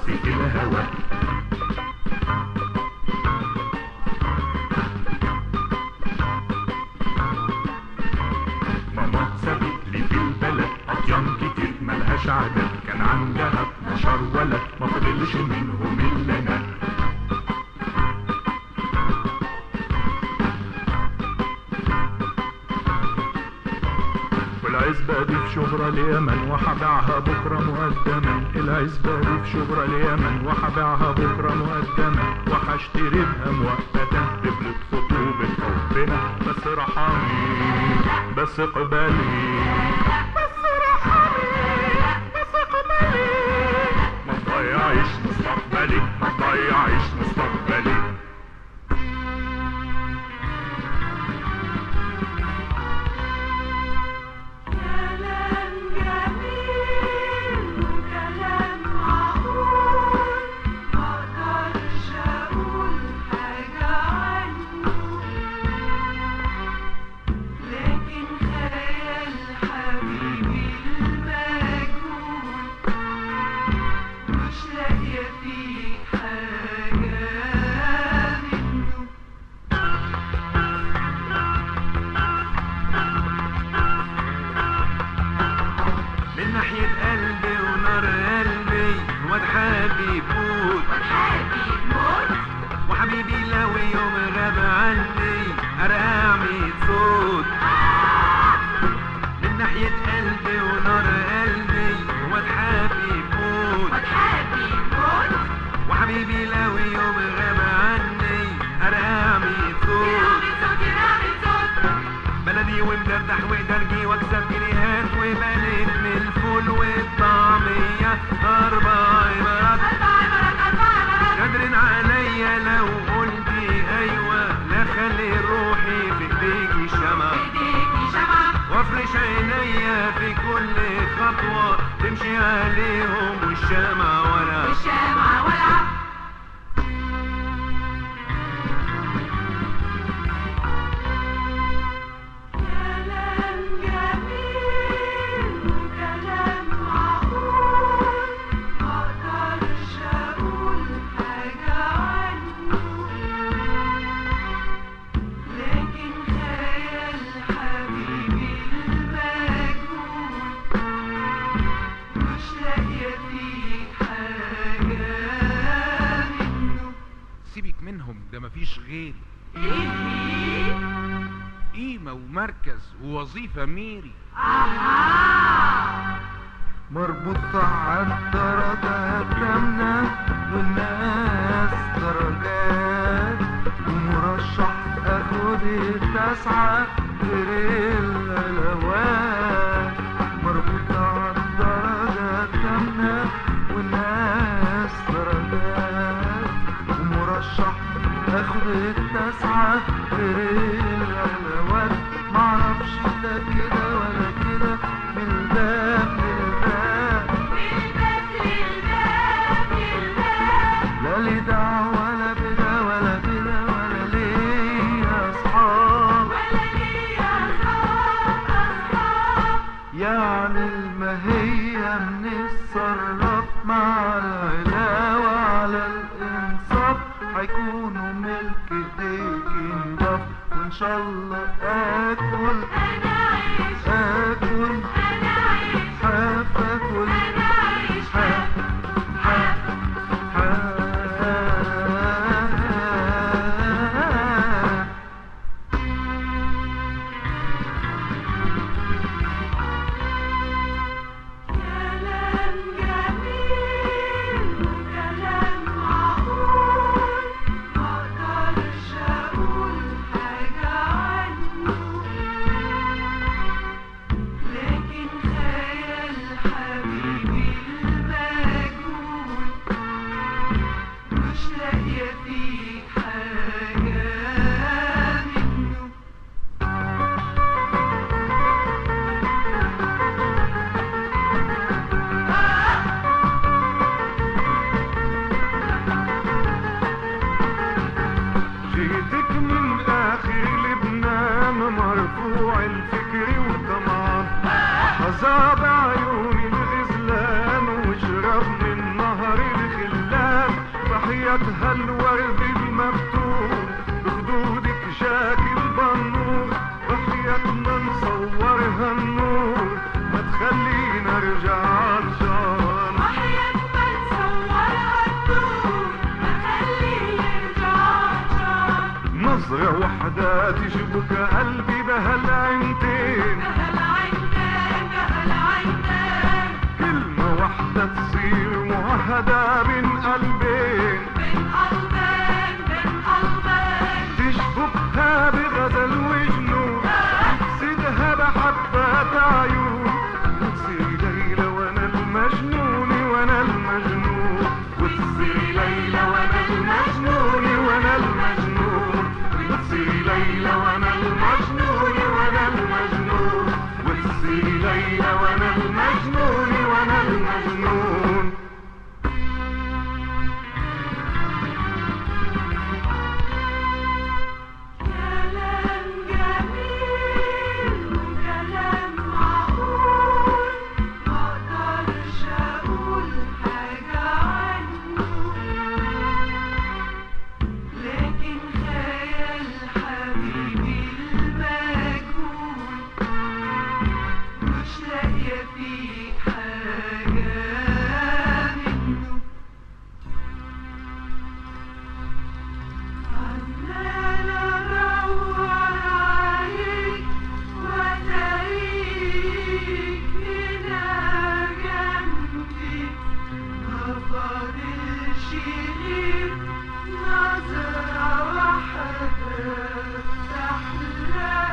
في الهوى ماما سابت لي في البلد أطيان كتير ملهاش عدد كان عندها 12 ولد ما فضلش منهم إلا أنا والعزبة دي في شبرا اليمن وحبيعها بكرة مقدما العزبة دي في شبرا اليمن وحبيعها بكرة مقدما وحشتري بها مؤقتا قبلة خطوبة حبنا بس رحمي بس اقبلي بس رحمي بس اقبلي ما تضيعيش مستقبلي ما تضيعيش مستقبلي كلام جميل وكلام معقول مقدرش اقول حاجة عنه لكن خيال حبيبي المجهول مش لاقية فيه حاجة منه من ناحية قلبي ونار قلبي واد حبيب موت وحبيبي لو يوم غاب عني ارقع ميت صوت من ناحية قلبي ونار قلبي واد حبيب موت وحبيبي لو يوم غاب عني ارقع ميت صوت بلدي ومدردح ودرجي واكسب جنيهات وبنيت من الفول والطعمية اربع عبارات قادرين عليا لو قلتي ايوه لا خلي روحي في ايديكي شمع وافرش عينيا في كل خطوة تمشي عليهم والشمع ورا كلام جميل وكلام معقول مقدرش اقول حاجة عنه لكن خيال حبيبي المجهول مش لاقية فيه حاجة منه سيبك منهم ده مفيش غيري قيمة ومركز ووظيفة ميري مربوط على الدرجة كاملة والناس درجات ومرشح اخد التسعة غير العلوات مربوط على الدرجة كاملة والناس درجات ومرشح اخد التسعة غير العلوات معرفش لا كده ولا كده من الباب للباب لا لي دعوة ولا بدا ولا بدا ولا ليا أصحاب يعني المهية بنتصرف مع العلاوة على الإنصاف هيكونوا ملك ايديك نضاف وإن شاء الله آكل آكل حاف آكل حاف حاف حاف كلام جميل وكلام معقول مقدرش اقول حاجة عنه لكن وحياتها الورد المفتون بخدودك شاكل بنور وحياتنا نصورها النور ما تخلينا ارجع عطشان وحياة من صورها النور ما خليه يرجع عطشان نظرة وحدة تشبك قلبي بهالعينتين بهالعينين بهالعينين كلمة واحدة تصير معهدة بين قلبين بين قلبين بين قلبين تشبكها بغزل وجنون تفسدها بحبات عيون وتصير ليلى وانا المجنون وانا المجنون وتصير ليلى وانا المجنون وانا المجنون وتصير ليلى وانا المجنون وانا المجنون وتصير ليلى وانا المجنون وانا المجنون كلام جميل وكلام معقول مقدرش اقول حاجة عنه لكن خيال حبيبي المجهول مش لاقية فيه حاجة منه عمال ادور عليك واتاريك هنا جنبي ما فاضلش غير نظرة واحدة تحلى